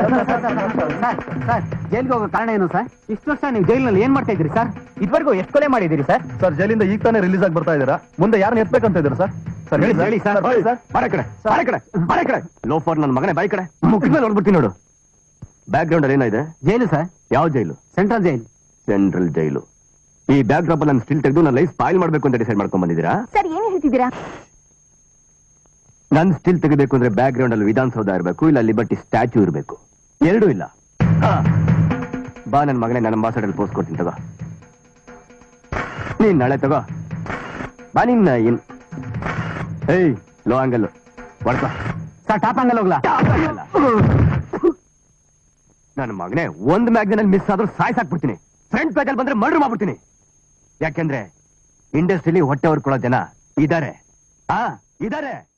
Sir ಜೈಲ್ಗೆ ಹೋಗೋ ಕಾರಣ ಏನು ಸರ್ ಇಷ್ಟು ವರ್ಷ ನೀವು ಜೈಲಿನಲ್ಲಿ ಏನ್ ಮಾಡ್ತಾ ಇದ್ರಿ ಸರ್ ಇದುವರೆಗೂ ಎಷ್ಟು ಕೊಲೆ ಮಾಡಿದಿರಿ ಸರ್ ಸರ್ ಜೈಲಿಂದ ಈಗ ತಾನೇ ರಿಲೀಸ್ ಆಗಿ ಬರ್ತಾ ಇದ್ದೀರಾ ಮುಂದೆ ಯಾರನ್ನ ಎತ್ಬೇಕಂತ ಇದ್ದೀರಾ ಸರ್ ಸರ್ ಹೇಳಿ ಹೇಳಿ ಸರ್ ಹೇಳಿ ಸರ್ ಬಾರ ಕಡೆ ಬಾರ ಕಡೆ ಬಾರ ಕಡೆ ಲೋಫರ್ ನನ್ನ ಮಗನೇ ಬಾಯಿ ಕಡೆ ಮುಖದ ಮೇಲೆ ಹೊಡ್ಬಿಡ್ತೀನಿ ನೋಡು ಬ್ಯಾಕ್ ಗ್ರೌಂಡ್ ಅಲ್ಲಿ ಏನಿದೆ ಜೈಲು ಸರ್ ಯಾವ jail central jail central jail ಈ ಬ್ಯಾಕ್ ಡ್ರಾಪ್ ನಾನು ಸ್ಟಿಲ್ ತೆಗೆದು ನನ್ನ ಲೈಫ್ ಸ್ಪಾಯಿಲ್ ಮಾಡ್ಬೇಕು ಅಂತ ಡಿಸೈಡ್ ಮಾಡ್ಕೊಂಡ್ ಬಂದಿದ್ದೀರಾ ಸರ್ ಏನ್ ಹೇಳ್ತಿದ್ದೀರಾ ನನ್ ಸ್ಟಿಲ್ ತೆಗಿಬೇಕು ಅಂದ್ರೆ ಬ್ಯಾಕ್ ಗ್ರೌಂಡ್ ಅಲ್ಲಿ ವಿಧಾನಸೌಧ ಇರಬೇಕು ಇಲ್ಲ ಲಿಬರ್ಟಿ ಸ್ಟ್ಯಾಚ್ಯೂ ಇರಬೇಕು ಎರಡೂ ಇಲ್ಲ ಹಾ. ಬಾ ನನ್ನ ಮಗನೇ ನನ್ನ ಅಂಬಾಸಡರ್ ಪೋಸ್ಟ್ ಕೊಡ್ತೀನಿ ತಗೋ ನೀನ್ ನಾಳೆ ತಗೋ ಬಾ ನಿನ್ನ ಇನ್ ಏಯ್ ಲೋ ಆಂಗಲ್ ಹೊಡ್ಕೋ ಸರ್ ಟಾಪ್ ಹಂಗಲ್ಲ ಹೋಗ್ಲಾ ನನ್ನ ಮಗನೇ ಒಂದ್ ಮ್ಯಾಗ್ಝಿನ್ ಅಲ್ಲಿ ಮಿಸ್ ಆದ್ರೂ ಸಾಯ್ಸಾಕ್ಬಿಡ್ತೀನಿ ಫ್ರಂಟ್ ಪೇಜ್ ಅಲ್ಲಿ ಬಂದ್ರೆ ಮರ್ಡರ್ ಮಾಡ್ಬಿಡ್ತೀನಿ ಯಾಕೆಂದ್ರೆ ಇಂಡಸ್ಟ್ರಿಲಿ ಹೊಟ್ಟೆ ಕೊಡೋ ಜನ ಇದಾರೆ ಆ ಇದಾರೆ